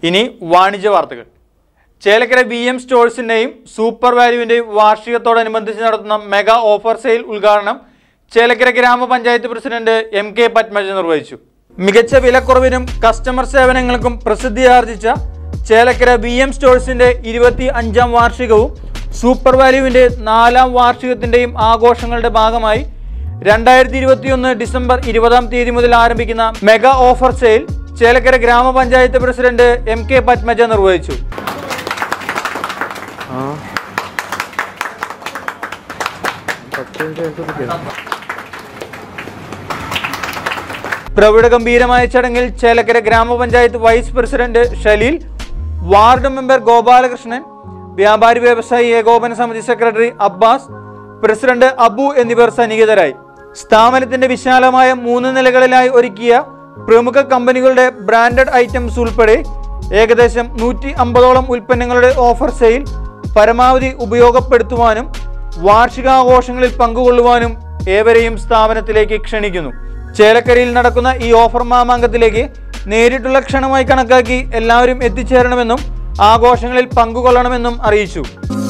ഇനി വാണിജ്യ വാർത്തകൾ ചേലക്കര ബി എം സ്റ്റോഴ്സിൻ്റെയും സൂപ്പർ വാല്യുവിൻ്റെയും വാർഷികത്തോടനുബന്ധിച്ച് നടത്തുന്ന മെഗാ ഓഫർ സെയിൽ ഉദ്ഘാടനം ചേലക്കര ഗ്രാമപഞ്ചായത്ത് പ്രസിഡന്റ് എം കെ പത്മജ നിർവഹിച്ചു മികച്ച വിലക്കുറവിനും കസ്റ്റമർ സേവനങ്ങൾക്കും പ്രസിദ്ധിയാർജിച്ച ചേലക്കര ബി എം സ്റ്റോഴ്സിന്റെ ഇരുപത്തി അഞ്ചാം വാർഷികവും സൂപ്പർ വാല്യുവിന്റെ നാലാം വാർഷികത്തിന്റെയും ആഘോഷങ്ങളുടെ ഭാഗമായി രണ്ടായിരത്തി ഇരുപത്തിയൊന്ന് ഡിസംബർ ഇരുപതാം തീയതി മുതൽ ആരംഭിക്കുന്ന മെഗാ ഓഫർ സെയിൽ ചേലക്കര ഗ്രാമപഞ്ചായത്ത് പ്രസിഡന്റ് എം കെ പത്മജ നിർവഹിച്ചു പ്രൗഢഗംഭീരമായ ചടങ്ങിൽ ചേലക്കര ഗ്രാമപഞ്ചായത്ത് vice president Shaleel ward member Gopalakrishnan വ്യാപാരി വ്യവസായി ഏകോപന സമിതി സെക്രട്ടറി അബ്ബാസ് പ്രസിഡന്റ് അബു എന്നിവർ സന്നിഹിതരായി സ്ഥാപനത്തിന്റെ വിശാലമായ മൂന്ന് നിലകളിലായി ഒരുക്കിയ പ്രമുഖ കമ്പനികളുടെ ബ്രാൻഡഡ് ഐറ്റംസ് ഉൾപ്പെടെ ഏകദേശം നൂറ്റി അമ്പതോളം ഉൽപ്പന്നങ്ങളുടെ ഓഫർ സെയിൽ പരമാവധി ഉപയോഗപ്പെടുത്തുവാനും വാർഷികാഘോഷങ്ങളിൽ പങ്കുകൊള്ളുവാനും ഏവരെയും സ്ഥാപനത്തിലേക്ക് ക്ഷണിക്കുന്നു ചേലക്കരയിൽ നടക്കുന്ന ഈ ഓഫർ മാമാങ്കത്തിലേക്ക് നേരിട്ടുള്ള ക്ഷണമായി കണക്കാക്കി എല്ലാവരും എത്തിച്ചേരണമെന്നും ആഘോഷങ്ങളിൽ പങ്കുകൊള്ളണമെന്നും അറിയിച്ചു